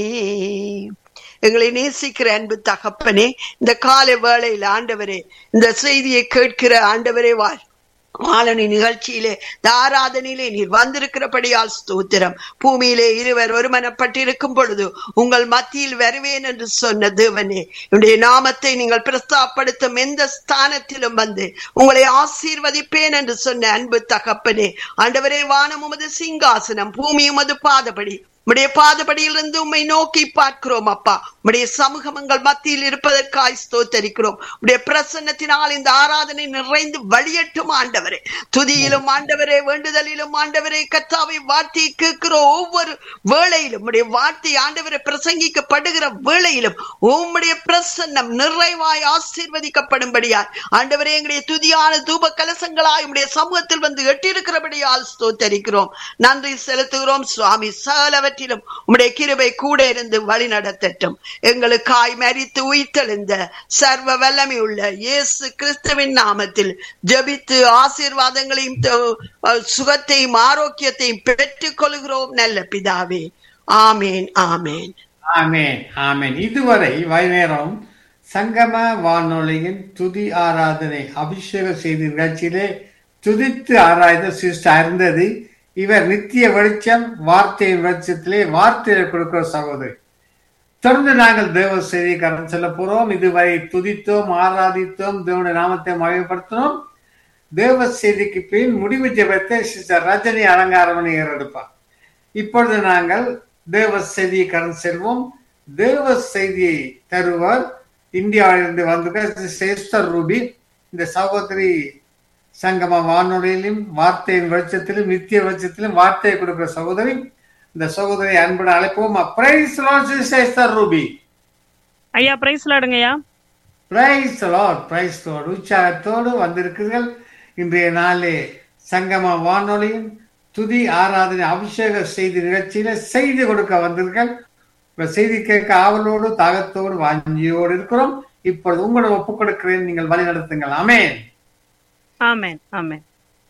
எங்களை நேசிக்கிற அன்பு தகப்பனே இந்த காலை வேளையில் ஆண்டவரே இந்த செய்தியை கேட்கிற ஆண்டவரே வாழ் மாலனி நிகழ்ச்சியிலே இந்த ஆராதனையிலே நீர் வந்திருக்கிறபடியால் ஸ்தோத்திரம் பூமியிலே இருவர் ஒருமனப்பட்டிருக்கும் பொழுது உங்கள் மத்தியில் வருவேன் என்று சொன்ன தேவனே என்னுடைய நாமத்தை நீங்கள் பிரஸ்தாப்படுத்தும் எந்த ஸ்தானத்திலும் வந்து உங்களை ஆசீர்வதிப்பேன் என்று சொன்ன அன்பு தகப்பனே ஆண்டவரே வானம் உமது சிங்காசனம் பூமி உமது பாதபடி உம்முடைய பாதபடியிலிருந்து உம்மை நோக்கி பார்க்கிறோம் அப்பா உம்முடைய சமூகம் எங்கள் மத்தியில் இருப்பதற்காய் ஸ்தோத்தரிக்கிறோம் உம்முடைய பிரசன்னத்தினால் இந்த ஆராதனை நிறைந்து வழியட்டும் ஆண்டவரே துதியிலும் ஆண்டவரே வேண்டுதலிலும் ஆண்டவரே கத்தாவை வார்த்தையை கேட்கிற ஒவ்வொரு வேளையிலும் உம்முடைய வார்த்தை ஆண்டவரை பிரசங்கிக்கப்படுகிற வேளையிலும் உம்முடைய பிரசன்னம் நிறைவாய் ஆசீர்வதிக்கப்படும்படியால் ஆண்டவரே எங்களுடைய துதியான தூப கலசங்களாய் உம்முடைய சமூகத்தில் வந்து எட்டிருக்கிறபடியால் ஸ்தோத்தரிக்கிறோம் நன்றி செலுத்துகிறோம் சுவாமி சகலவற்றிலும் உம்முடைய கிருபை கூட இருந்து வழி நடத்தட்டும் எங்களுக்காய் மரித்து உயிர்த்தெழுந்த சர்வ வல்லமை உள்ள இயேசு கிறிஸ்துவின் நாமத்தில் ஜெபித்து ஆசீர்வாதங்களையும் த- சுகத்தையும் ஆரோக்கியத்தையும் பெற்றுக் கொள்கிறோம் நல்ல பிதாவே ஆமேன் ஆமேன் ஆமென் ஆமென் இதுவரை வைநேரம் சங்கம வானொலியின் துதி ஆராதனை அபிஷேக செய்தி நிகழ்ச்சியிலே துதித்து ஆராய்ந்த சிஸ்டர் இருந்தது இவர் நித்திய வெளிச்சம் வார்த்தையின் வெளிச்சத்திலே வார்த்தையை கொடுக்கிற சகோதரி தொடர்ந்து நாங்கள் தேவ செய்தி கடன் செல்ல போறோம் இதுவரை துதித்தோம் ஆராதித்தோம் தேவனுடைய நாமத்தை மகிமைப்படுத்தினோம் தேவ செய்திக்கு பின் முடிவு ஜெபத்தை சிஸ்டர் ரஜினி அலங்காரமணி ஏறெடுப்பார் இப்பொழுது நாங்கள் தேவ செய்தியை கடந்து செல்வோம் தேவ செய்தியை தருவார் இந்தியாவிலிருந்து வந்திருக்க சேஸ்தர் ரூபி இந்த சகோதரி சங்கம வானொலியிலும் வார்த்தையின் வெளிச்சத்திலும் நித்திய வெளிச்சத்திலும் வார்த்தையை கொடுக்கிற சகோதரி இந்த சகோதரி அன்புடன் அழைப்போம் பிரைஸ் சேஸ்தர் ரூபி ஐயா பிரைஸ் லாடுங்கய்யா பிரைஸ் லார்ட் பிரைஸ் லார்ட் உற்சாகத்தோடு வந்திருக்கிறீர்கள் இன்றைய நாளே சங்கம வானொலியின் துதி ஆராதனை அபிஷேக செய்தி நிகழ்ச்சியில செய்தி கொடுக்க வந்தீர்கள் உங்க செய்தி கேட்க ஆவலோடு தாகத்தோடு வாஞ்சியோடு இருக்கிறோம் இப்பொழுது உங்களை ஒப்புக் கொடுக்கிறேன் நீங்கள் வழி நடத்துங்கள் ஆமென் ஆமென் ஆமென்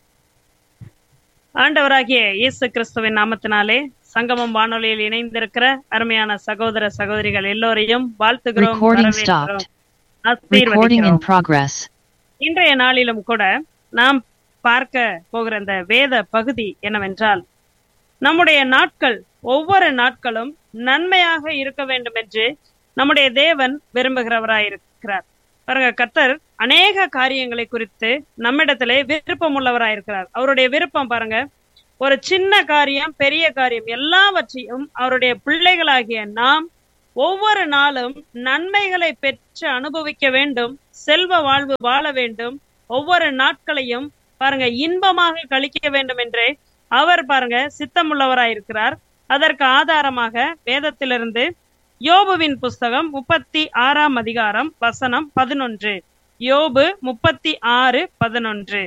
ஆண்டவராகிய இயேசு கிறிஸ்துவின் நாமத்தினாலே சங்கமம் வானொலியில் இணைந்திருக்கிற அருமையான சகோதர சகோதரிகள் எல்லோரையும் வாழ்த்துகிறோம் Recording வரவேற்கிறோம், Recording in ஆசீர்வதிக்கிறோம். progress. இன்றைய நாளிலும் கூட நாம் பார்க்க போகிற இந்த வேத பகுதி என்னவென்றால் நம்முடைய நாட்கள் ஒவ்வொரு நாட்களும் நன்மையாக இருக்க வேண்டும் என்று நம்முடைய தேவன் விரும்புகிறவராயிருக்கிறார் பாருங்க கர்த்தர் அநேக காரியங்களை குறித்து நம்மிடத்திலே விருப்பம் உள்ளவராயிருக்கிறார் அவருடைய விருப்பம் பாருங்க ஒரு சின்ன காரியம் பெரிய காரியம் எல்லாவற்றையும் அவருடைய பிள்ளைகளாகிய நாம் ஒவ்வொரு நாளும் நன்மைகளை பெற்று அனுபவிக்க வேண்டும் செல்வ வாழ்வு வாழ வேண்டும் ஒவ்வொரு நாட்களையும் பாருங்க இன்பமாக கழிக்க வேண்டும் என்றே அவர் பாருங்க சித்தமுள்ளவராயிருக்கிறார் அதற்கு ஆதாரமாக வேதத்திலிருந்து யோபுவின் புஸ்தகம் முப்பத்தி ஆறாம் அதிகாரம் வசனம் பதினொன்று யோபு முப்பத்தி ஆறு பதினொன்று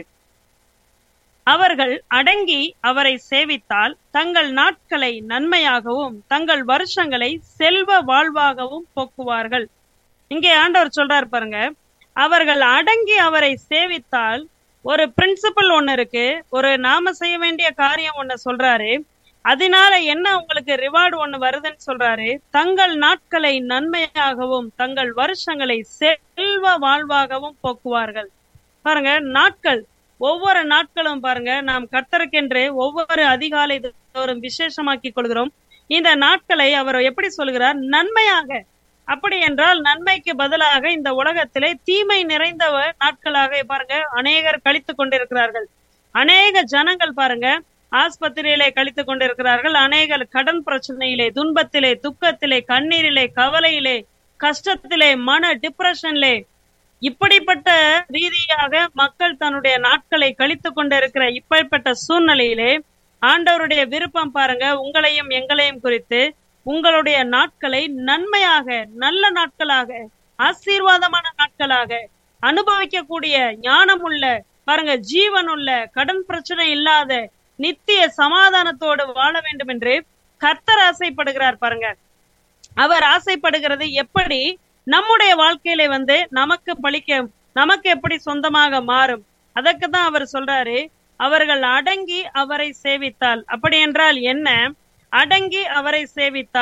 அவர்கள் அடங்கி அவரை சேவித்தால் தங்கள் நாட்களை நன்மையாகவும் தங்கள் வருஷங்களை செல்வ வாழ்வாகவும் போக்குவார்கள் இங்கே ஆண்டவர் சொல்றார் பாருங்க அவர்கள் அடங்கி அவரை சேவித்தால் ஒரு பிரின்சிபல் ஒண்ணு இருக்கு ஒரு நாம செய்ய வேண்டிய காரியம் ஒண்ணு சொல்றாரு அதனால என்ன உங்களுக்கு ரிவார்டு ஒண்ணு வருதுன்னு சொல்றாரு தங்கள் நாட்களை நன்மையாகவும் தங்கள் வருஷங்களை செல்வ வாழ்வாகவும் போக்குவார்கள் பாருங்க நாட்கள் ஒவ்வொரு நாட்களும் பாருங்க நாம் கர்த்தருக்கென்று ஒவ்வொரு அதிகாலை தோறும் விசேஷமாக்கி கொள்கிறோம் இந்த நாட்களை அவர் எப்படி சொல்கிறார் நன்மையாக அப்படி என்றால் நன்மைக்கு பதிலாக இந்த உலகத்திலே தீமை நிறைந்த நாட்களாக பாருங்க அநேகர் கழித்து கொண்டிருக்கிறார்கள் அநேக ஜனங்கள் பாருங்க ஆஸ்பத்திரியிலே கழித்து கொண்டிருக்கிறார்கள் அநேகர் கடன் பிரச்சனையிலே துன்பத்திலே துக்கத்திலே கண்ணீரிலே கவலையிலே கஷ்டத்திலே மன டிப்ரெஷன்லே இப்படிப்பட்ட ரீதியாக மக்கள் தன்னுடைய நாட்களை கழித்து கொண்டிருக்கிற இப்படிப்பட்ட சூழ்நிலையிலே ஆண்டவருடைய விருப்பம் பாருங்க உங்களையும் எங்களையும் குறித்து உங்களுடைய நாட்களை நன்மையாக நல்ல நாட்களாக ஆசீர்வாதமான நாட்களாக அனுபவிக்கக்கூடிய ஞானம் உள்ள பாருங்க ஜீவன் உள்ள கடன் பிரச்சனை இல்லாத நித்திய சமாதானத்தோடு வாழ வேண்டும் என்று கர்த்தர் ஆசைப்படுகிறார் பாருங்க அவர் ஆசைப்படுகிறது எப்படி நம்முடைய வாழ்க்கையில வந்து நமக்கு பழிக்க நமக்கு எப்படி சொந்தமாக மாறும் அதற்கு தான் அவர் சொல்றாரு அவர்கள் அடங்கி அவரை சேவித்தால் அப்படி என்றால் என்ன அடங்கி அவரை சேவித்தால்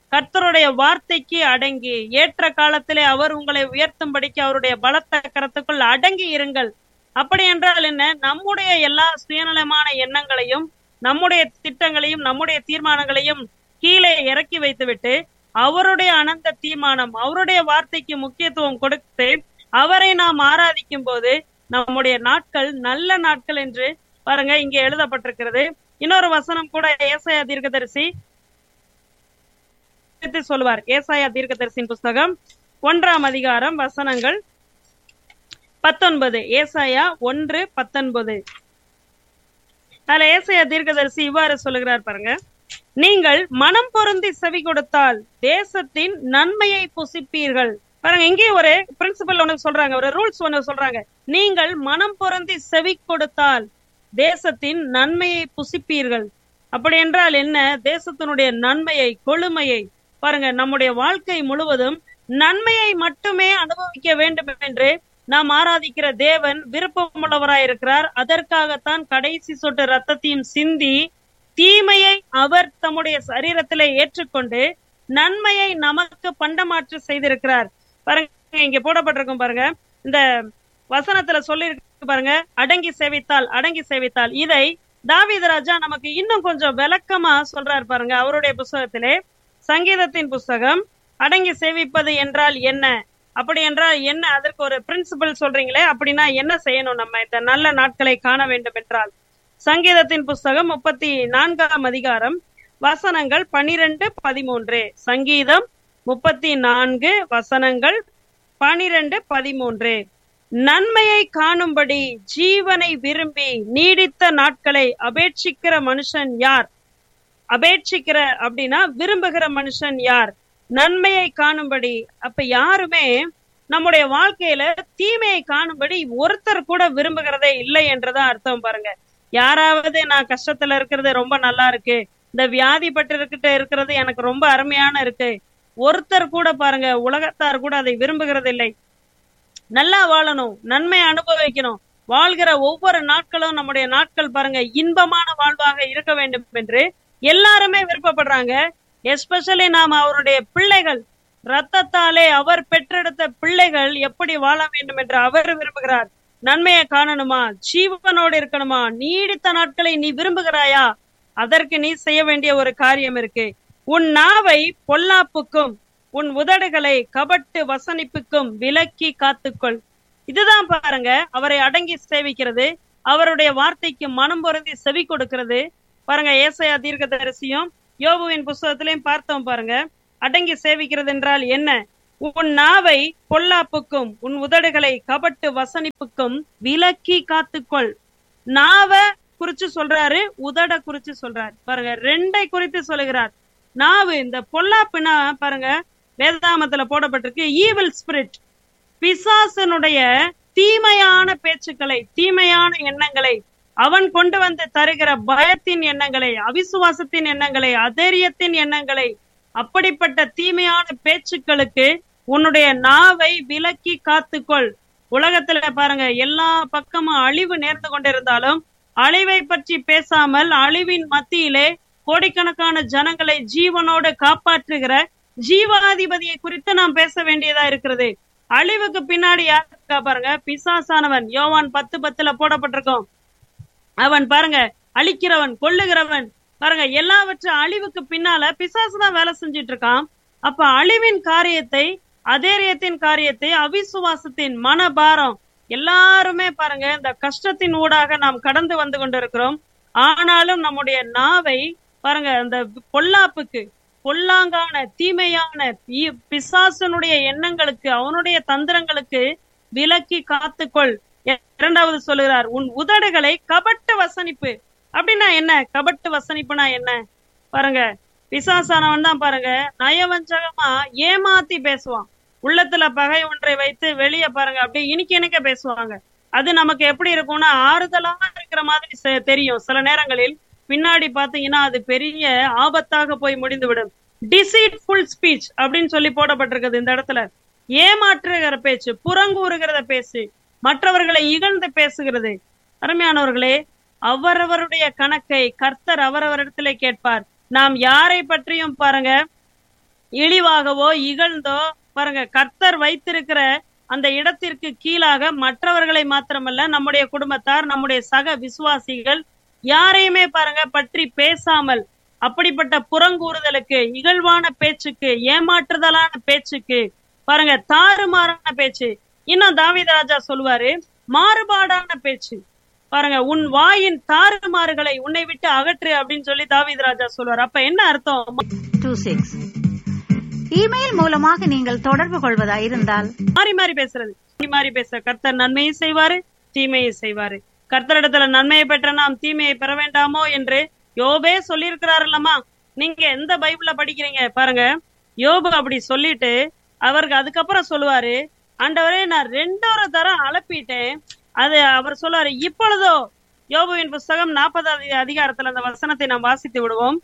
கர்த்தருடைய வார்த்தைக்கு அடங்கி ஏற்ற காலத்திலே அவர் உங்களை உயர்த்தும்படிக்கு அவருடைய பலத்த கரத்துக்குள் அடங்கி இருங்கள் அப்படி என்றால் என்ன நம்முடைய எல்லா சுயநலமான எண்ணங்களையும் நம்முடைய திட்டங்களையும் நம்முடைய தீர்மானங்களையும் கீழே இறக்கி வைத்துவிட்டு அவருடைய அனந்த தீர்மானம் அவருடைய வார்த்தைக்கு முக்கியத்துவம் கொடுத்து அவரை நாம் ஆராதிக்கும் போது நம்முடைய நாட்கள் நல்ல நாட்கள் என்று பாருங்க இங்கே எழுதப்பட்டிருக்கிறது இன்னொரு வசனம் கூட ஏசாயா தீர்க்கதரிசி எடுத்து சொல்லுவார் ஏசாயா தீர்க்கதரிசியின் புஸ்தகம் ஒன்றாம் அதிகாரம் வசனங்கள் பத்தொன்பது ஏசாயா ஒன்று பத்தொன்பது அதுல ஏசாயா தீர்க்கதரிசி இவ்வாறு சொல்லுகிறார் பாருங்க நீங்கள் மனம் பொருந்தி செவி கொடுத்தால் தேசத்தின் நன்மையை புசிப்பீர்கள் பாருங்க இங்கே ஒரு பிரின்சிபல் ஒண்ணு சொல்றாங்க ஒரு ரூல்ஸ் ஒண்ணு சொல்றாங்க நீங்கள் மனம் பொருந்தி செவி கொடுத்தால் தேசத்தின் நன்மையை புசிப்பீர்கள் அப்படி என்றால் என்ன தேசத்தினுடைய நன்மையை கொழுமையை பாருங்க நம்முடைய வாழ்க்கை முழுவதும் நன்மையை மட்டுமே அனுபவிக்க வேண்டும் என்று நாம் ஆராதிக்கிற தேவன் விருப்பமுள்ளவராயிருக்கிறார் அதற்காகத்தான் கடைசி சொட்டு ரத்தத்தையும் சிந்தி தீமையை அவர் தம்முடைய சரீரத்திலே ஏற்றுக்கொண்டு நன்மையை நமக்கு பண்டமாற்று செய்திருக்கிறார் பாருங்க இங்க போடப்பட்டிருக்கும் பாருங்க இந்த வசனத்துல சொல்லி பாருங்க அடங்கி சேவித்தால் அடங்கி சேவித்தால் இதை தாவீது ராஜா நமக்கு இன்னும் கொஞ்சம் விளக்கமா சொல்றாரு பாருங்க அவருடைய புஸ்தகத்திலே சங்கீதத்தின் புஸ்தகம் அடங்கி சேவிப்பது என்றால் என்ன அப்படி என்றால் என்ன அதற்கு ஒரு பிரின்சிபல் சொல்றீங்களே அப்படின்னா என்ன செய்யணும் நம்ம இந்த நல்ல நாட்களை காண வேண்டும் என்றால் சங்கீதத்தின் புஸ்தகம் முப்பத்தி நான்காம் அதிகாரம் வசனங்கள் பனிரெண்டு பதிமூன்று சங்கீதம் முப்பத்தி நான்கு வசனங்கள் பனிரெண்டு பதிமூன்று நன்மையை காணும்படி ஜீவனை விரும்பி நீடித்த நாட்களை அபேட்சிக்கிற மனுஷன் யார் அபேட்சிக்கிற அப்படின்னா விரும்புகிற மனுஷன் யார் நன்மையை காணும்படி அப்ப யாருமே நம்முடைய வாழ்க்கையில தீமையை காணும்படி ஒருத்தர் கூட விரும்புகிறதே இல்லை என்றதான் அர்த்தம் பாருங்க யாராவது நான் கஷ்டத்துல இருக்கிறது ரொம்ப நல்லா இருக்கு இந்த வியாதி பட்டிருக்கிட்ட இருக்கிறது எனக்கு ரொம்ப அருமையான இருக்கு ஒருத்தர் கூட பாருங்க உலகத்தார் கூட அதை விரும்புகிறது இல்லை நல்லா வாழணும் நன்மை அனுபவிக்கணும் வாழ்கிற ஒவ்வொரு நாட்களும் நம்முடைய நாட்கள் பாருங்க இன்பமான வாழ்வாக இருக்க வேண்டும் என்று எல்லாருமே விருப்பப்படுறாங்க எஸ்பெஷலி நாம் அவருடைய பிள்ளைகள் ரத்தத்தாலே அவர் பெற்றெடுத்த பிள்ளைகள் எப்படி வாழ வேண்டும் என்று அவர் விரும்புகிறார் நன்மையை காணணுமா ஜீவனோடு இருக்கணுமா நீடித்த நாட்களை நீ விரும்புகிறாயா அதற்கு நீ செய்ய வேண்டிய ஒரு காரியம் இருக்கு உன் நாவை பொல்லாப்புக்கும் உன் உதடுகளை கபட்டு வசனிப்புக்கும் விலக்கி காத்துக்கொள் இதுதான் பாருங்க அவரை அடங்கி சேவிக்கிறது அவருடைய வார்த்தைக்கு மனம் பொருந்தி செவி கொடுக்கிறது பாருங்க ஏசையா தீர்க்கதரிசியும் யோபுவின் புஸ்தகத்திலையும் பார்த்தோம் பாருங்க அடங்கி சேவிக்கிறது என்றால் என்ன உன் நாவை பொல்லாப்புக்கும் உன் உதடுகளை கபட்டு வசனிப்புக்கும் விலக்கி காத்துக்கொள் நாவ குறிச்சு சொல்றாரு உதட குறிச்சு சொல்றாரு பாருங்க ரெண்டை குறித்து சொல்லுகிறார் நாவு இந்த பொல்லாப்புனா பாருங்க வேதாமத்துல போடப்பட்டிருக்கு ஈவில் ஸ்பிரிட் பிசாசனுடைய தீமையான பேச்சுக்களை தீமையான எண்ணங்களை அவன் கொண்டு வந்து தருகிற பயத்தின் எண்ணங்களை அவிசுவாசத்தின் எண்ணங்களை அதேரியத்தின் எண்ணங்களை அப்படிப்பட்ட தீமையான பேச்சுக்களுக்கு உன்னுடைய நாவை விலக்கி காத்துக்கொள் உலகத்துல பாருங்க எல்லா பக்கமும் அழிவு நேர்ந்து கொண்டிருந்தாலும் அழிவை பற்றி பேசாமல் அழிவின் மத்தியிலே கோடிக்கணக்கான ஜனங்களை ஜீவனோடு காப்பாற்றுகிற ஜீவாதிபதியை குறித்து நாம் பேச வேண்டியதா இருக்கிறது அழிவுக்கு பின்னாடி யார் இருக்கா பாருங்க பிசாசானவன் யோவான் பத்து பத்துல போடப்பட்டிருக்கோம் அவன் பாருங்க அழிக்கிறவன் கொல்லுகிறவன் பாருங்க எல்லாவற்றும் அழிவுக்கு பின்னால பிசாசு தான் வேலை செஞ்சிட்டு இருக்கான் அப்ப அழிவின் காரியத்தை அதேரியத்தின் காரியத்தை அவிசுவாசத்தின் மனபாரம் எல்லாருமே பாருங்க இந்த கஷ்டத்தின் ஊடாக நாம் கடந்து வந்து கொண்டிருக்கிறோம் ஆனாலும் நம்முடைய நாவை பாருங்க அந்த பொல்லாப்புக்கு பொல்லாங்கான தீமையான பிசாசனுடைய எண்ணங்களுக்கு அவனுடைய தந்திரங்களுக்கு விலக்கி காத்துக்கொள் இரண்டாவது சொல்லுகிறார் உன் உதடுகளை கபட்டு வசனிப்பு அப்படின்னா என்ன கபட்டு வசனிப்புனா என்ன பாருங்க பிசாசானவன் தான் பாருங்க நயவஞ்சகமா ஏமாத்தி பேசுவான் உள்ளத்துல பகை ஒன்றை வைத்து வெளியே பாருங்க அப்படியே இனிக்க இனிக்க பேசுவாங்க அது நமக்கு எப்படி இருக்கும்னா ஆறுதலா இருக்கிற மாதிரி தெரியும் சில நேரங்களில் பின்னாடி பாத்தீங்கன்னா அது பெரிய ஆபத்தாக போய் முடிந்து விடும் டிசீட்ஃபுல் ஸ்பீச் அப்படின்னு சொல்லி போடப்பட்டிருக்குது இந்த இடத்துல ஏமாற்றுகிற பேச்சு புறங்கூறுகிறத பேச்சு மற்றவர்களை இகழ்ந்து பேசுகிறது அருமையானவர்களே அவரவருடைய கணக்கை கர்த்தர் அவரவரிடத்திலே கேட்பார் நாம் யாரை பற்றியும் பாருங்க இழிவாகவோ இகழ்ந்தோ பாருங்க கர்த்தர் வைத்திருக்கிற அந்த இடத்திற்கு கீழாக மற்றவர்களை மாத்திரமல்ல நம்முடைய குடும்பத்தார் நம்முடைய சக விசுவாசிகள் யாரையுமே பாருங்க பற்றி பேசாமல் அப்படிப்பட்ட புறங்கூறுதலுக்கு இகழ்வான பேச்சுக்கு ஏமாற்றுதலான பேச்சுக்கு பாருங்க தாறுமாறான பேச்சு இன்னும் தாவீது ராஜா சொல்லுவாரு மாறுபாடான பேச்சு பாருங்க உன் வாயின் தாறுமாறுகளை உன்னை விட்டு அகற்று அப்படின்னு சொல்லி தாவீது ராஜா சொல்லுவார் அப்ப என்ன அர்த்தம் டூ சிக்ஸ் இமெயில் மூலமாக நீங்கள் தொடர்பு கொள்வதாயிருந்தால் மாறி மாறி பேசுறது மாறி மாறி பேச கர்த்தர் நன்மையை செய்வாரு தீமையை செய்வாரு கர்த்தரிடத்துல நன்மையை பெற்ற நாம் தீமையை பெற வேண்டாமோ என்று யோபே சொல்லியிருக்கிறாருல்லம்மா நீங்க எந்த பைபிள்ல படிக்கிறீங்க பாருங்க யோபு அப்படி சொல்லிட்டு அவருக்கு அதுக்கப்புறம் சொல்லுவாரு ஆண்டவரே நான் ரெண்டொரு தரம் அலப்பிட்டேன் அது அவர் சொல்லுவாரு இப்பொழுதோ யோபுவின் புஸ்தகம் நாற்பதாவது அதிகாரத்துல அந்த வசனத்தை நாம் வாசித்து விடுவோம்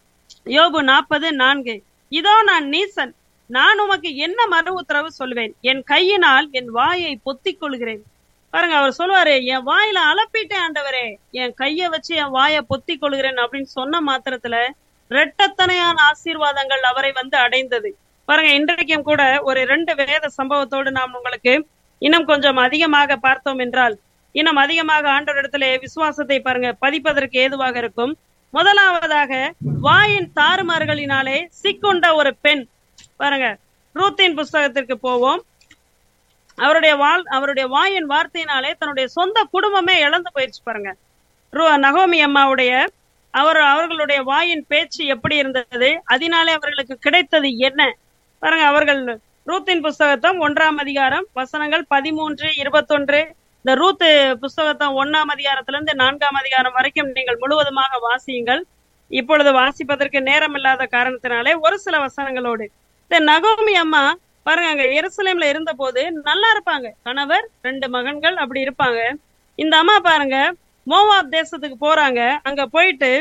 யோபு நாற்பது நான்கு இதோ நான் நீசன் நான் உமக்கு என்ன மறு உத்தரவு சொல்லுவேன் என் கையினால் என் வாயை பொத்திக் கொள்கிறேன் பாருங்க அவர் சொல்லுவாரு என் வாயில அலப்பிட்டேன் ஆண்டவரே என் கைய வச்சு என் வாயை பொத்திக் கொள்கிறேன் அப்படின்னு சொன்ன மாத்திரத்துல இரட்டத்தனையான ஆசீர்வாதங்கள் அவரை வந்து அடைந்தது பாருங்க இன்றைக்கும் கூட ஒரு ரெண்டு வேத சம்பவத்தோடு நாம் உங்களுக்கு இன்னும் கொஞ்சம் அதிகமாக பார்த்தோம் என்றால் இன்னும் அதிகமாக ஆண்டவரிடத்துல விசுவாசத்தை பாருங்க பதிப்பதற்கு ஏதுவாக இருக்கும் முதலாவதாக வாயின் தாறுமாறுகளினாலே சிக்குண்ட ஒரு பெண் பாருங்க ரூத்தின் புஸ்தகத்திற்கு போவோம் அவருடைய வாழ் அவருடைய வாயின் வார்த்தையினாலே தன்னுடைய சொந்த குடும்பமே இழந்து போயிடுச்சு பாருங்க ரு- நகோமி அம்மாவுடைய அவர் அவர்களுடைய வாயின் பேச்சு எப்படி இருந்தது அதனாலே அவர்களுக்கு கிடைத்தது என்ன பாருங்க அவர்கள் ரூத்தின் புஸ்தகத்தம் ஒன்றாம் அதிகாரம் வசனங்கள் பதிமூன்று இருபத்தொன்று இந்த ரூத்து புஸ்தகத்தம் ஒன்னாம் அதிகாரத்துல இருந்து நான்காம் அதிகாரம் வரைக்கும் நீங்கள் முழுவதுமாக வாசியுங்கள் இப்பொழுது வாசிப்பதற்கு நேரம் இல்லாத காரணத்தினாலே ஒரு சில வசனங்களோடு இந்த நகோமி அம்மா பாருங்க அங்க எருசலேம்ல இருந்த போது நல்லா இருப்பாங்க கணவர் ரெண்டு மகன்கள் அப்படி இருப்பாங்க இந்த அம்மா பாருங்க மோவாப் தேசத்துக்கு போறாங்க அங்க போயிட்டு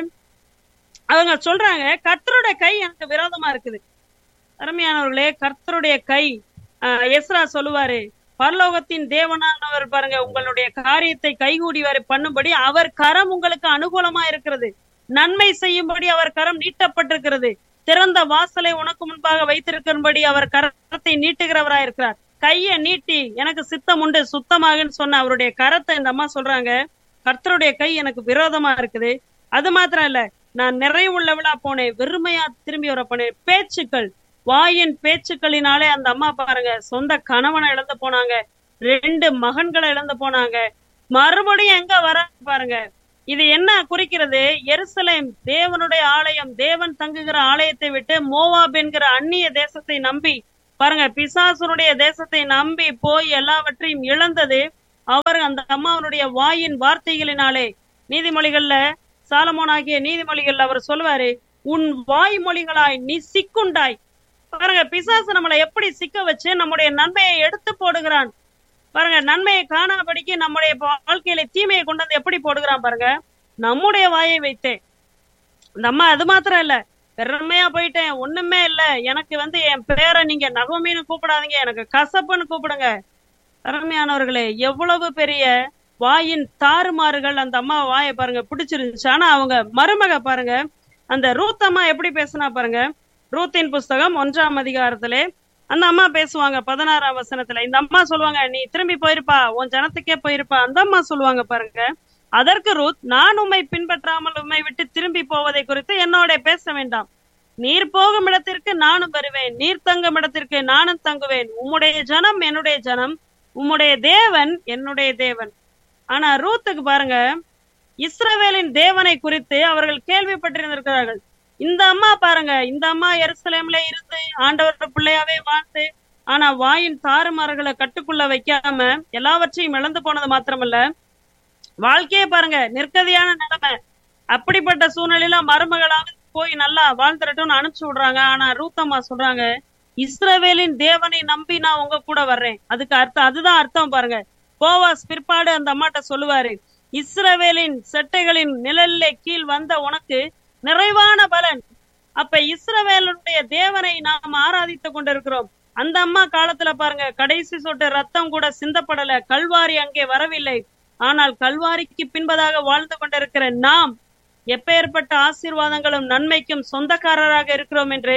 அவங்க சொல்றாங்க கர்த்தருடைய கை எனக்கு விரோதமா இருக்குது அருமையானவர்களே கர்த்தருடைய கை ஆஹ், எஸ்ரா சொல்லுவாரு பரலோகத்தின் தேவனானவர் பாருங்க உங்களுடைய காரியத்தை கைகூடி வரை பண்ணும்படி அவர் கரம் உங்களுக்கு அனுகூலமா இருக்கிறது நன்மை செய்யும்படி அவர் கரம் நீட்டப்பட்டிருக்கிறது திறந்த வாசலை உனக்கு முன்பாக வைத்திருக்கும்படி அவர் கரத்தை நீட்டுகிறவராய் இருக்கிறார் கையை நீட்டி எனக்கு சித்தம் உண்டு சுத்தமாகன்னு சொன்ன அவருடைய கரத்தை இந்த அம்மா சொல்றாங்க கர்த்தருடைய கை எனக்கு விரோதமா இருக்குது அது மாத்திரம் இல்ல நான் நிறைவுள்ளவளா போனேன் வெறுமையா திரும்பி வர போனேன் பேச்சுக்கள் வாயின் பேச்சுக்களினாலே அந்த அம்மா பாருங்க சொந்த கணவனை இழந்து போனாங்க ரெண்டு மகன்களை இழந்து போனாங்க மறுபடியும் எங்க வராங்க பாருங்க இது என்ன குறிக்கிறது எருசலேம் தேவனுடைய ஆலயம் தேவன் தங்குகிற ஆலயத்தை விட்டு மோவாப் என்கிற அந்நிய தேசத்தை நம்பி பாருங்க பிசாசுனுடைய தேசத்தை நம்பி போய் எல்லாவற்றையும் இழந்தது அவர் அந்த அம்மாவனுடைய வாயின் வார்த்தைகளினாலே நீதிமொழிகள்ல சாலமோனாகிய நீதிமொழிகள்ல அவர் சொல்லுவாரு உன் வாய்மொழிகளாய் நீ சிக்குண்டாய் பாருங்க பிசாசு நம்மளை எப்படி சிக்க வச்சு நம்முடைய நன்மையை எடுத்து போடுகிறான் பாருங்க நன்மையை காணாபடிக்கு நம்முடைய வாழ்க்கையில தீமையை கொண்டு வந்து எப்படி போடுகிறான் பாருங்க நம்முடைய வாயை வைத்தே இந்த அம்மா அது மாத்திரம் இல்ல பெருமையா போயிட்டேன் ஒண்ணுமே இல்ல எனக்கு வந்து என் பேரை நீங்க நகமின்னு கூப்பிடாதீங்க எனக்கு கசப்புன்னு கூப்பிடுங்க அருமையானவர்களே எவ்வளவு பெரிய வாயின் தாறுமாறுகள் அந்த அம்மா வாயை பாருங்க பிடிச்சிருந்துச்சு ஆனா அவங்க மருமக பாருங்க அந்த ரூத் அம்மா எப்படி பேசுனா பாருங்க ரூத்தின் புஸ்தகம் ஒன்றாம் அதிகாரத்திலே அந்த அம்மா பேசுவாங்க பதினாறாம் வசனத்துல இந்த அம்மா சொல்லுவாங்க நீ திரும்பி போயிருப்பா உன் ஜனத்துக்கே போயிருப்பா அந்த அம்மா சொல்லுவாங்க பாருங்க அதற்கு ரூத் நான் உம்மை பின்பற்றாமல் உம்மை விட்டு திரும்பி போவதை குறித்து என்னோட பேச வேண்டாம் நீர் போகும் இடத்திற்கு நானும் வருவேன் நீர் தங்கும் இடத்திற்கு நானும் தங்குவேன் உம்முடைய ஜனம் என்னுடைய ஜனம் உம்முடைய தேவன் என்னுடைய தேவன் ஆனா ரூத்துக்கு பாருங்க இஸ்ரவேலின் தேவனை குறித்து அவர்கள் கேள்விப்பட்டிருந்திருக்கிறார்கள் இந்த அம்மா பாருங்க இந்த அம்மா எருசலேம்ல இருந்து ஆண்டவர் பிள்ளையாவே வாழ்ந்து ஆனா வாயின் தாறுமாறுகளை கட்டுக்குள்ள வைக்காம எல்லாவற்றையும் இழந்து போனது மாத்திரமல்ல வாழ்க்கையே பாருங்க நிற்கதியான நிலைமை அப்படிப்பட்ட சூழ்நிலையில மருமகளாவது போய் நல்லா வாழ்ந்துடட்டும்னு அனுப்பிச்சு விடுறாங்க ஆனா ரூத்தம்மா சொல்றாங்க இஸ்ரவேலின் தேவனை நம்பி நான் உங்க கூட வர்றேன் அதுக்கு அர்த்தம் அதுதான் அர்த்தம் பாருங்க போவாஸ் பிற்பாடு அந்த அம்மாட்ட சொல்லுவாரு இஸ்ரவேலின் செட்டைகளின் நிழல்ல கீழ் வந்த உனக்கு நிறைவான பலன் அப்ப இஸ்ரவேலுடைய தேவனை நாம் ஆராதித்துக் கொண்டிருக்கிறோம் அந்த அம்மா காலத்துல பாருங்க கடைசி சொட்டு ரத்தம் கூட சிந்தப்படல கல்வாரி அங்கே வரவில்லை ஆனால் கல்வாரிக்கு பின்பதாக வாழ்ந்து கொண்டிருக்கிற நாம் எப்பேற்பட்ட ஆசீர்வாதங்களும் நன்மைக்கும் சொந்தக்காரராக இருக்கிறோம் என்று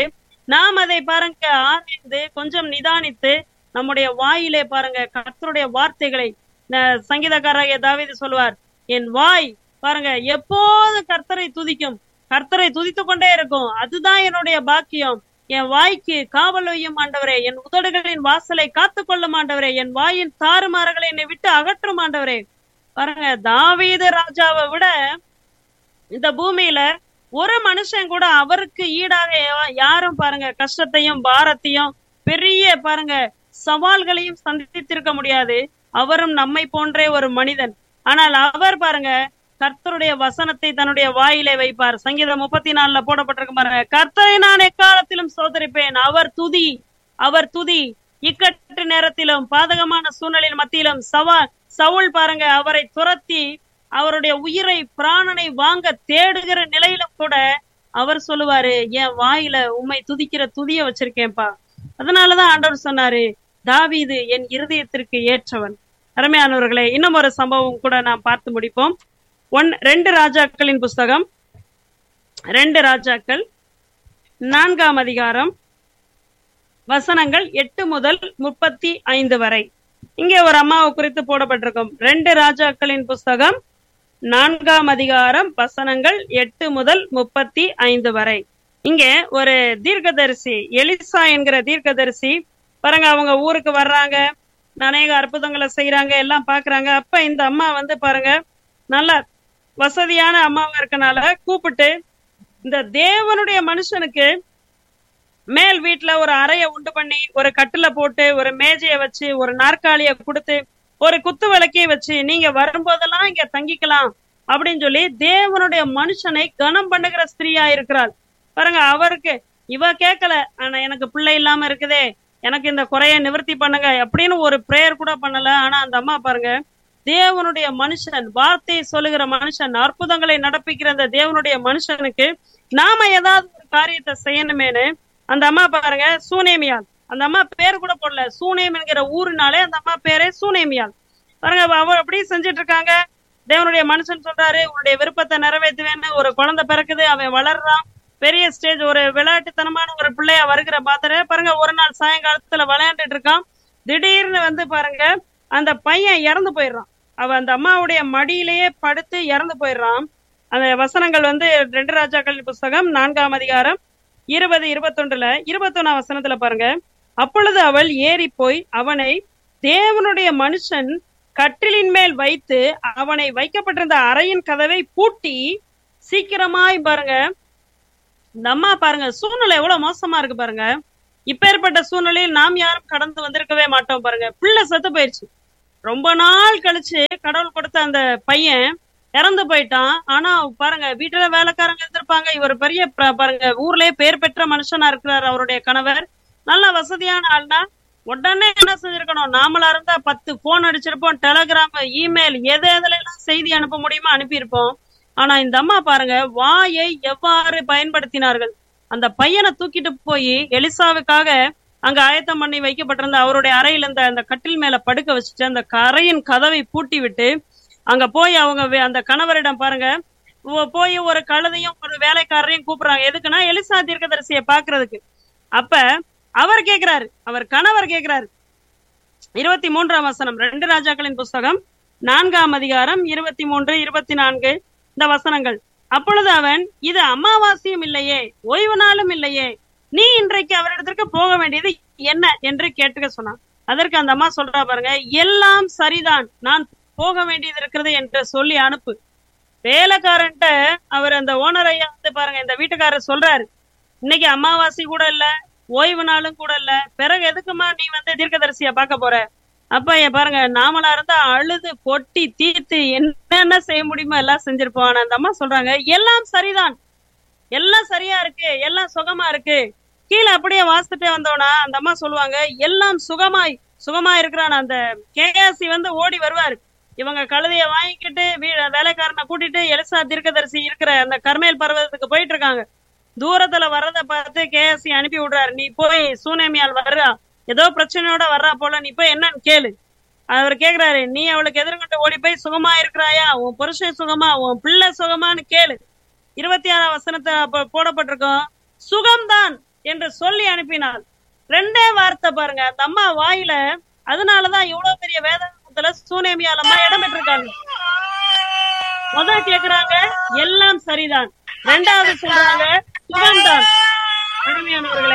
நாம் அதை பாருங்க ஆராய்ந்து கொஞ்சம் நிதானித்து நம்முடைய வாயிலே பாருங்க கர்த்தருடைய வார்த்தைகளை ந- சங்கீதக்காரராகிய தாவீது சொல்லுவார் என் வாய் பாருங்க எப்போது கர்த்தரை துதிக்கும் கர்த்தரை துதித்து கொண்டே இருக்கும் அதுதான் என்னுடைய பாக்கியம் என் வாய்க்கு காவல் வையும் ஆண்டவரே என் உதடுகளின் வாசலை காத்துக் கொள்ளும் ஆண்டவரே என் வாயின் தாறுமாறுகளை என்னை விட்டு அகற்றும் ஆண்டவரே பாருங்க தாவீது ராஜாவை விட இந்த பூமியில ஒரு மனுஷன் கூட அவருக்கு ஈடாக யா- யாரும் பாருங்க கஷ்டத்தையும் பாரத்தையும் பெரிய பாருங்க சவால்களையும் சந்தித்திருக்க முடியாது அவரும் நம்மை போன்றே ஒரு மனிதன் ஆனால் அவர் பாருங்க கர்த்தருடைய வசனத்தை தன்னுடைய வாயிலே வைப்பார் சங்கீதம் முப்பத்தி நாலுல போடப்பட்டிருக்கு பாருங்க கர்த்தரை நான் எக்காலத்திலும் சோதரிப்பேன் அவர் துதி அவர் துதி இக்கட்டு நேரத்திலும் பாதகமான சூழ்நிலையின் மத்தியிலும் சவா சவுல் பாருங்க அவரை துரத்தி அவருடைய உயிரை பிராணனை வாங்க தேடுகிற நிலையிலும் கூட அவர் சொல்லுவாரு என் வாயில உம்மை துதிக்கிற துதிய வச்சிருக்கேன்ப்பா அதனாலதான் ஆண்டவர் சொன்னாரு தாவீது என் இருதயத்திற்கு ஏற்றவன் அருமையானவர்களே இன்னும் ஒரு சம்பவம் கூட நாம் பார்த்து முடிப்போம் ஒன் ரெண்டு ராஜாக்களின் புஸ்தகம் ரெண்டு ராஜாக்கள் நான்காம் அதிகாரம் வசனங்கள் எட்டு முதல் முப்பத்தி ஐந்து வரை இங்கே ஒரு அம்மாவை குறித்து போடப்பட்டிருக்கும் ரெண்டு ராஜாக்களின் புஸ்தகம் நான்காம் அதிகாரம் வசனங்கள் எட்டு முதல் முப்பத்தி ஐந்து வரை இங்கே ஒரு தீர்க்கதரிசி எலிசா என்கிற தீர்க்கதரிசி பாருங்க அவங்க ஊருக்கு வர்றாங்க அநேக அற்புதங்களை செய்யறாங்க எல்லாம் பாக்குறாங்க அப்ப இந்த அம்மா வந்து பாருங்க நல்ல வசதியான அம்மாவா இருக்கனால கூப்பிட்டு இந்த தேவனுடைய மனுஷனுக்கு மேல் வீட்டுல ஒரு அறைய உண்டு பண்ணி ஒரு கட்டுல போட்டு ஒரு மேஜைய வச்சு ஒரு நாற்காலிய கொடுத்து ஒரு குத்து விளக்கைய வச்சு நீங்க வரும்போதெல்லாம் இங்க தங்கிக்கலாம் அப்படின்னு சொல்லி தேவனுடைய மனுஷனை கனம் பண்ணுகிற ஸ்திரீயா இருக்கிறாள் பாருங்க அவருக்கு இவ கேட்கல ஆனா எனக்கு பிள்ளை இல்லாம இருக்குதே எனக்கு இந்த குறைய நிவர்த்தி பண்ணுங்க அப்படின்னு ஒரு பிரேயர் கூட பண்ணல ஆனா அந்த அம்மா பாருங்க தேவனுடைய மனுஷன் வார்த்தையை சொல்லுகிற மனுஷன் அற்புதங்களை நடப்பிக்கிற அந்த தேவனுடைய மனுஷனுக்கு நாம ஏதாவது ஒரு காரியத்தை செய்யணுமேனு அந்த அம்மா பாருங்க சூனேமியால் அந்த அம்மா பேர் கூட போடல சூனேம் என்கிற ஊருனாலே அந்த அம்மா பேரே சூனேமியால் பாருங்க அவ அவ அப்படியே செஞ்சுட்டு இருக்காங்க தேவனுடைய மனுஷன் சொல்றாரு உன்னுடைய விருப்பத்தை நிறைவேற்றுவேன்னு ஒரு குழந்தை பிறக்குது அவன் வளர்றான் பெரிய ஸ்டேஜ் ஒரு விளையாட்டுத்தனமான ஒரு பிள்ளையா வருகிற பாத்திர பாருங்க ஒரு நாள் சாயங்காலத்துல விளையாண்டுட்டு இருக்கான் திடீர்னு வந்து பாருங்க அந்த பையன் இறந்து போயிடுறான் அவ அந்த அம்மாவுடைய மடியிலேயே படுத்து இறந்து போயிடுறான் அந்த வசனங்கள் வந்து ரெண்டு ராஜாக்கள் புஸ்தகம் நான்காம் அதிகாரம் இருபது இருபத்தொன்றுல இருபத்தொன்னாம் வசனத்துல பாருங்க அப்பொழுது அவள் ஏறி போய் அவனை தேவனுடைய மனுஷன் கட்டிலின் மேல் வைத்து அவனை வைக்கப்பட்டிருந்த அறையின் கதவை பூட்டி சீக்கிரமாய் பாருங்க இந்த அம்மா பாருங்க சூழ்நிலை எவ்வளவு மோசமா இருக்கு பாருங்க இப்பேற்பட்ட சூழ்நிலையில் நாம் யாரும் கடந்து வந்திருக்கவே மாட்டோம் பாருங்க பிள்ளை செத்து போயிடுச்சு ரொம்ப நாள் கழிச்சு கடவுள் கொடுத்த அந்த பையன் இறந்து போயிட்டான் ஆனா பாருங்க வீட்டுல வேலைக்காரங்க இருந்திருப்பாங்க இவர் பெரிய ப- பாருங்க ஊர்லயே பேர் பெற்ற மனுஷனா இருக்கிறார் அவருடைய கணவர் நல்ல வசதியான ஆள்னா உடனே என்ன செஞ்சிருக்கணும் நாமளா இருந்தா பத்து போன் அடிச்சிருப்போம் டெலகிராம் இமெயில் எது எதுல எல்லாம் செய்தி அனுப்ப முடியுமோ அனுப்பியிருப்போம் ஆனா இந்த அம்மா பாருங்க வாயை எவ்வாறு பயன்படுத்தினார்கள் அந்த பையனை தூக்கிட்டு போய் எலிசாவுக்காக அங்க ஆயத்தம் பண்ணி வைக்கப்பட்டிருந்த அவருடைய அறையில இந்த அந்த கட்டில் மேல படுக்க வச்சுட்டு அந்த கரையின் கதவை பூட்டி விட்டு அங்க போய் அவங்க வே- அந்த கணவரிடம் பாருங்க ஓ- போய் ஒரு கழுதையும் ஒரு வேலைக்காரரையும் கூப்பிடுறாங்க எதுக்குன்னா எலிசா தீர்க்கதரிசியை பாக்குறதுக்கு அப்ப அவர் கேக்குறாரு அவர் கணவர் கேக்குறாரு இருபத்தி மூன்றாம் வசனம் ரெண்டு ராஜாக்களின் புஸ்தகம் நான்காம் அதிகாரம் இருபத்தி மூன்று இருபத்தி நான்கு இந்த வசனங்கள் அப்பொழுது அவன் இது அமாவாசையும் இல்லையே ஓய்வு நாளும் இல்லையே நீ இன்றைக்கு அவரிடத்திற்கு போக வேண்டியது என்ன என்று கேட்டுக்க சொன்னான் அதற்கு அந்த அம்மா சொல்றா பாருங்க எல்லாம் சரிதான் நான் போக வேண்டியது இருக்கிறது என்று சொல்லி அனுப்பு வேலைக்காரன்ட்ட அவர் அந்த ஓனர் ஐயா வந்து பாருங்க இந்த வீட்டுக்காரர் சொல்றாரு இன்னைக்கு அமாவாசை கூட இல்ல ஓய்வு நாளும் கூட இல்ல பிறகு எதுக்குமா நீ வந்து தீர்க்கதரிசிய பார்க்க போற அப்ப என் பாருங்க நாமளா இருந்தா அழுது கொட்டி தீர்த்து என்னென்ன செய்ய முடியுமோ எல்லாம் செஞ்சிருப்போம் ஆனா அந்த அம்மா சொல்றாங்க எல்லாம் சரிதான் எல்லாம் சரியா இருக்கு எல்லாம் சுகமா இருக்கு கீழே அப்படியே வாசிட்டே வந்தோம்னா அந்த அம்மா சொல்லுவாங்க எல்லாம் சுகமாய் சுகமா இருக்கிறான் அந்த கேஎஸ்சி வந்து ஓடி வருவார் இவங்க கழுதைய வாங்கிக்கிட்டு வீ- வேலைக்காரனை கூட்டிட்டு எலிசா தீர்க்கதரிசி இருக்கிற அந்த கர்மேல் பர்வதத்துக்கு போயிட்டு இருக்காங்க தூரத்துல வர்றத பார்த்து கேஎஸ்சி அனுப்பி விடுறாரு நீ போய் சூனேமியால் வர்றா ஏதோ பிரச்சனையோட வர்றா போல நீ போய் என்னன்னு கேளு அவர் கேக்குறாரு நீ அவளுக்கு எதிர்கொண்டு ஓடி போய் சுகமா இருக்கிறாயா உன் புருஷன் சுகமா உன் பிள்ளை சுகமான்னு கேளு இருபத்தி ஆறாம் வசனத்தை அப்ப போடப்பட்டிருக்கோம் சுகம்தான் என்று சொல்லி அனுப்பினாள் ரெண்டே வார்த்தை பாருங்க அந்த அம்மா வாயில அதனாலதான் இவ்வளவு பெரிய வேதாந்தத்துல சூனேமியால் அம்மா இடம் பெற்றிருக்காங்க முதல்ல கேக்குறாங்க எல்லாம் சரிதான் ரெண்டாவது சொல்றாங்க சுகம்தான் அருமையானவர்களே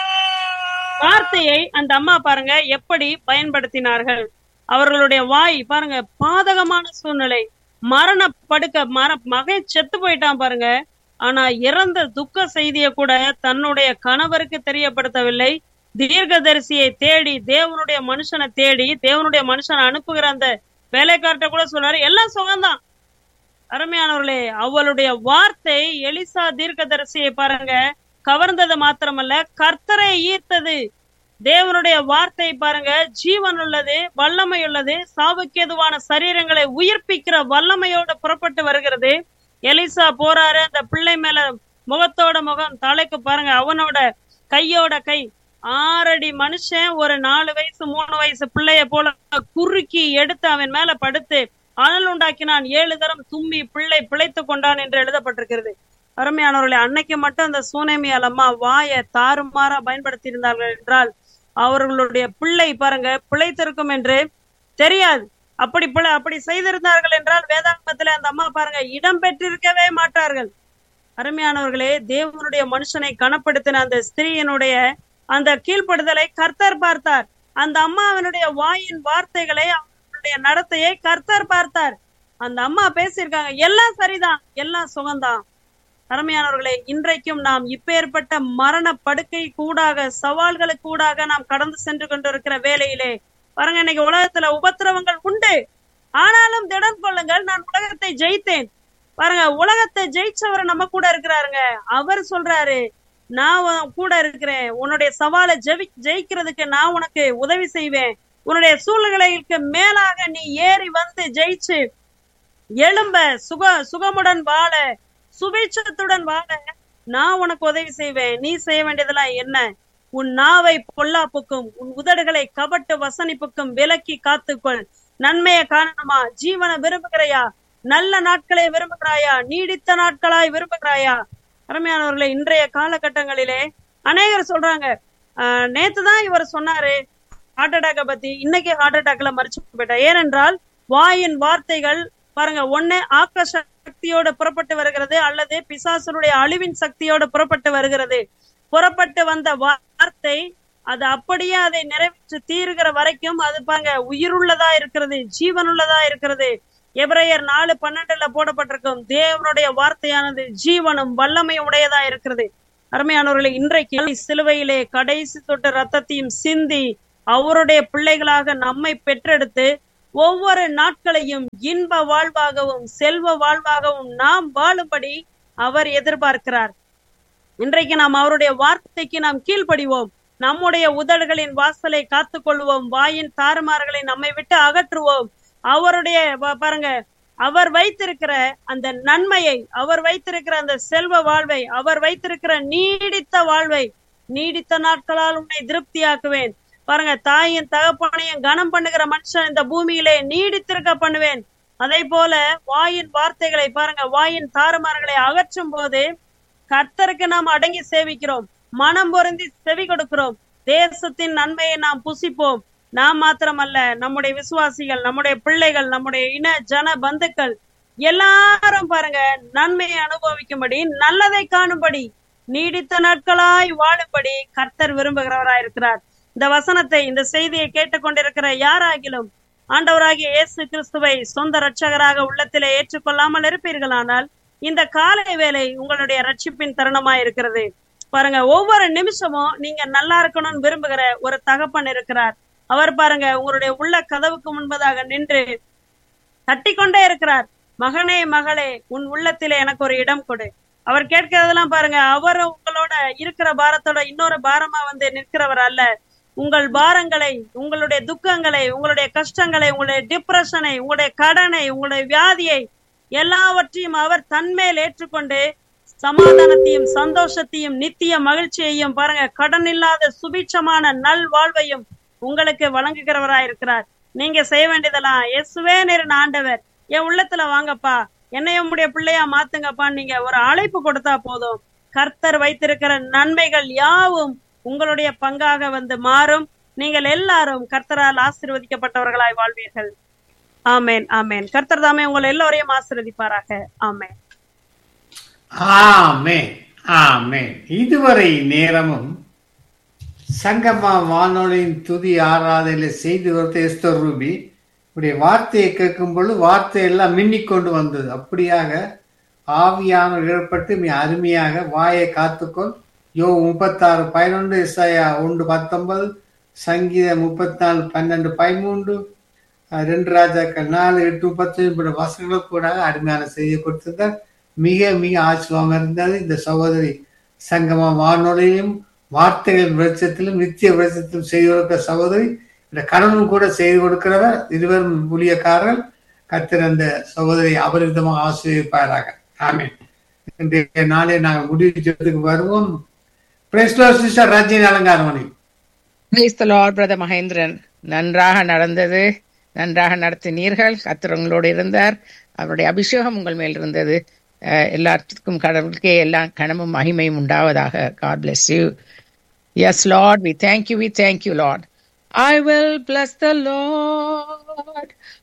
வார்த்தையை அந்த அம்மா பாருங்க எப்படி பயன்படுத்தினார்கள் அவர்களுடைய வாய் பாருங்க பாதகமான சூழ்நிலை மரண படுக்க மர மகன் செத்து போயிட்டான் பாருங்க ஆனா இறந்த துக்க செய்தியை கூட தன்னுடைய கணவருக்கு தெரியப்படுத்தவில்லை தீர்க்கதரிசியை தேடி தேவனுடைய மனுஷனை தேடி தேவனுடைய மனுஷனை அனுப்புகிற அந்த வேலைக்கார்ட்ட கூட சொல்றாரு எல்லாம் சுகம்தான் அருமையானவர்களே அவளுடைய வார்த்தை எலிசா தீர்க்கதரிசியை பாருங்க கவர்ந்தது மாத்திரமல்ல கர்த்தரை ஈர்த்தது தேவனுடைய வார்த்தை பாருங்க ஜீவன் உள்ளது வல்லமை உள்ளது சாவுக்கேதுவான சரீரங்களை உயிர்ப்பிக்கிற வல்லமையோட புறப்பட்டு வருகிறது எலிசா போறாரு அந்த பிள்ளை மேல முகத்தோட முகம் தலைக்கு பாருங்க அவனோட கையோட கை ஆறடி மனுஷன் ஒரு நாலு வயசு மூணு வயசு பிள்ளைய போல குறுக்கி எடுத்து அவன் மேல படுத்து அனல் உண்டாக்கினான் ஏழு தரம் தும்மி பிள்ளை பிழைத்து கொண்டான் என்று எழுதப்பட்டிருக்கிறது அருமையானவர்களே அன்னைக்கு மட்டும் அந்த சூனேமியால் அம்மா வாயை தாறுமாறா பயன்படுத்தி இருந்தார்கள் என்றால் அவர்களுடைய பிள்ளை பாருங்க பிழைத்திருக்கும் என்று தெரியாது அப்படி பிழை அப்படி செய்திருந்தார்கள் என்றால் வேதாகமத்துல அந்த அம்மா பாருங்க இடம் பெற்றிருக்கவே மாட்டார்கள் அருமையானவர்களே தேவனுடைய மனுஷனை கனப்படுத்தின அந்த ஸ்திரீயினுடைய அந்த கீழ்ப்படுதலை கர்த்தர் பார்த்தார் அந்த அம்மாவினுடைய வாயின் வார்த்தைகளை அவனுடைய நடத்தையை கர்த்தர் பார்த்தார் அந்த அம்மா பேசியிருக்காங்க எல்லாம் சரிதான் எல்லாம் சுகம்தான் அருமையானவர்களே இன்றைக்கும் நாம் இப்பேற்பட்ட மரண படுக்கை கூடாக சவால்களுக்கு கூடாக நாம் கடந்து சென்று கொண்டிருக்கிற வேலையிலே பாருங்க இன்னைக்கு உலகத்துல உபத்திரவங்கள் உண்டு ஆனாலும் திடன் கொள்ளுங்கள் நான் உலகத்தை ஜெயித்தேன் பாருங்க உலகத்தை ஜெயிச்சவர் நம்ம கூட இருக்கிறாருங்க அவர் சொல்றாரு நான் உன் கூட இருக்கிறேன் உன்னுடைய சவாலை ஜெவி ஜெயிக்கிறதுக்கு நான் உனக்கு உதவி செய்வேன் உன்னுடைய சூழ்நிலைகளுக்கு மேலாக நீ ஏறி வந்து ஜெயிச்சு எழும்ப சுக சுகமுடன் வாழ சுபிட்சத்துடன் வாழ நான் உனக்கு உதவி செய்வேன் நீ செய்ய வேண்டியதெல்லாம் என்ன உன் நாவை பொல்லாப்புக்கும் உன் உதடுகளை கபட்டு வசனிப்புக்கும் விலக்கி காத்துக்கொள் நன்மையை காணணுமா ஜீவனை விரும்புகிறாயா நல்ல நாட்களை விரும்புகிறாயா நீடித்த நாட்களாய் விரும்புகிறாயா அருமையானவர்களே இன்றைய காலகட்டங்களிலே அநேகர் சொல்றாங்க ஆஹ் நேத்துதான் இவர் சொன்னாரு ஹார்ட் அட்டாக்க பத்தி இன்னைக்கு ஹார்ட் அட்டாக்ல மறிச்சு போயிட்டா ஏனென்றால் வாயின் வார்த்தைகள் பாருங்க ஒண்ணு ஆக்க சக்தியோட புறப்பட்டு வருகிறது அல்லது பிசாசனுடைய அழிவின் சக்தியோட புறப்பட்டு வருகிறது புறப்பட்டு வந்த வார்த்தை அது அப்படியே அதை நிறைவேற்றி தீருகிற வரைக்கும் அது பாருங்க உயிருள்ளதா இருக்கிறது ஜீவனுள்ளதா இருக்கிறது எபிரேயர் நாலு பன்னெண்டுல போடப்பட்டிருக்கும் தேவனுடைய வார்த்தையானது ஜீவனும் வல்லமையும் உடையதா இருக்கிறது அருமையானவர்களே இன்றைக்கு சிலுவையிலே கடைசி தொட்டு ரத்தத்தையும் சிந்தி அவருடைய பிள்ளைகளாக நம்மை பெற்றெடுத்து ஒவ்வொரு நாட்களையும் இன்ப வாழ்வாகவும் செல்வ வாழ்வாகவும் நாம் வாழும்படி அவர் எதிர்பார்க்கிறார் இன்றைக்கு நாம் அவருடைய வார்த்தைக்கு நாம் கீழ்ப்படிவோம் நம்முடைய உதடுகளின் வாசலை காத்துக் கொள்வோம் வாயின் தாறுமாறுகளை நம்மை விட்டு அகற்றுவோம் அவருடைய பா- பாருங்க அவர் வைத்திருக்கிற அந்த நன்மையை அவர் வைத்திருக்கிற அந்த செல்வ வாழ்வை அவர் வைத்திருக்கிற நீடித்த வாழ்வை நீடித்த நாட்களால் உன்னை திருப்தியாக்குவேன் பாருங்க தாயின் தகப்பனையும் கனம் பண்ணுகிற மனுஷன் இந்த பூமியிலே நீடித்திருக்க பண்ணுவேன் அதே போல வாயின் வார்த்தைகளை பாருங்க வாயின் தாறுமாறுகளை அகற்றும் போது கர்த்தருக்கு நாம் அடங்கி சேவிக்கிறோம் மனம் பொருந்தி செவி கொடுக்கிறோம் தேசத்தின் நன்மையை நாம் புசிப்போம் நாம் மாத்திரமல்ல நம்முடைய விசுவாசிகள் நம்முடைய பிள்ளைகள் நம்முடைய இன ஜன பந்துக்கள் எல்லாரும் பாருங்க நன்மையை அனுபவிக்கும்படி நல்லதை காணும்படி நீடித்த நாட்களாய் வாழும்படி கர்த்தர் விரும்புகிறவராய் இருக்கிறார் இந்த வசனத்தை இந்த செய்தியை கேட்டுக்கொண்டிருக்கிற யாராகிலும் ஆண்டவராகிய இயேசு கிறிஸ்துவை சொந்த ரட்சகராக உள்ளத்திலே ஏற்றுக்கொள்ளாமல் இருப்பீர்களானால் இந்த காலை வேலை உங்களுடைய ரட்சிப்பின் தருணமாய் இருக்கிறது பாருங்க ஒவ்வொரு நிமிஷமும் நீங்க நல்லா இருக்கணும்னு விரும்புகிற ஒரு தகப்பன் இருக்கிறார் அவர் பாருங்க உங்களுடைய உள்ள கதவுக்கு முன்பதாக நின்று தட்டிக்கொண்டே இருக்கிறார் மகனே மகளே உன் உள்ளத்திலே எனக்கு ஒரு இடம் கொடு அவர் கேட்கிறதெல்லாம் பாருங்க அவர் உங்களோட இருக்கிற பாரத்தோட இன்னொரு பாரமா வந்து நிற்கிறவர் அல்ல உங்கள் பாரங்களை உங்களுடைய துக்கங்களை உங்களுடைய கஷ்டங்களை உங்களுடைய டிப்ரெஷனை உங்களுடைய கடனை உங்களுடைய வியாதியை எல்லாவற்றையும் அவர் தன்மேல் ஏற்றுக்கொண்டு சமாதானத்தையும் சந்தோஷத்தையும் நித்திய மகிழ்ச்சியையும் பாருங்க கடன் இல்லாத சுபிட்சமான நல் வாழ்வையும் உங்களுக்கு வழங்குகிறவராய் இருக்கிறார் நீங்க செய்ய வேண்டியதெல்லாம் இயேசுவே நேரின் ஆண்டவர் என் உள்ளத்துல வாங்கப்பா என்னைய உம்முடைய பிள்ளையா மாத்துங்கப்பா நீங்க ஒரு அழைப்பு கொடுத்தா போதும் கர்த்தர் வைத்திருக்கிற நன்மைகள் யாவும் உங்களுடைய பங்காக வந்து மாறும் நீங்கள் எல்லாரும் கர்த்தரால் ஆசீர்வதிக்கப்பட்டவர்களாய் வாழ்வீர்கள் ஆமேன் ஆமேன் கர்த்தர் தாமே உங்களை எல்லோரையும் ஆசீர்வதிப்பாராக ஆமேன் ஆமென் ஆமென் இதுவரை நேரமும் சங்கமா வானொலியின் துதி ஆராதனையில செய்து கொடுத்த எஸ்தர் ரூபி இப்படி வார்த்தையை கேட்கும் பொழுது வார்த்தை எல்லாம் மின்னிக் கொண்டு வந்தது அப்படியாக ஆவியானவர் ஏற்பட்டு மிக அருமையாக வாயை காத்துக்கொள் யோ முப்பத்தாறு பதினொன்று இசாயா ஒன்று பத்தொன்பது சங்கீதம் முப்பத்தி நாலு பன்னெண்டு பதிமூன்று அஹ் ரெண்டு ராஜாக்கள் நாலு எட்டு முப்பத்தி இப்படி வசனங்களுக்கு கூட அருமையான செய்தியை கொடுத்திருந்தார் மிக மிக ஆச்சரியமாக இருந்தது இந்த சகோதரி சங்கம வானொலியிலும் வார்த்தைகளின் வெளிச்சத்திலும் நித்திய வெளிச்சத்திலும் செய்து கொடுக்கிற சகோதரி இந்த கணவன் கூட செய்து கொடுக்கிறவர் இருவரும் ஊழியக்காரர்கள் கத்திர அந்த சகோதரி அபரிதமாக ஆசிரியப்பாராக ஆமென் இன்றைய நாளை நாங்கள் முடிவு செய்வதற்கு வருவோம் பிரேஸ்லோ sister Rajini Alangaramani Praise the Lord, Brother Mahendran நன்றாக நடந்தது நன்றாக நடத்தினீர்கள் கர்த்தர் உங்களோடு இருந்தார் அவருடைய அபிஷேகம் உங்கள் மேல் இருந்தது அஹ், எல்லாத்துக்கும் கடவுளுக்கே எல்லா கனமும் மகிமையும் உண்டாவதாக God bless you. Yes, Lord, we thank you, we thank you, Lord. I will bless the Lord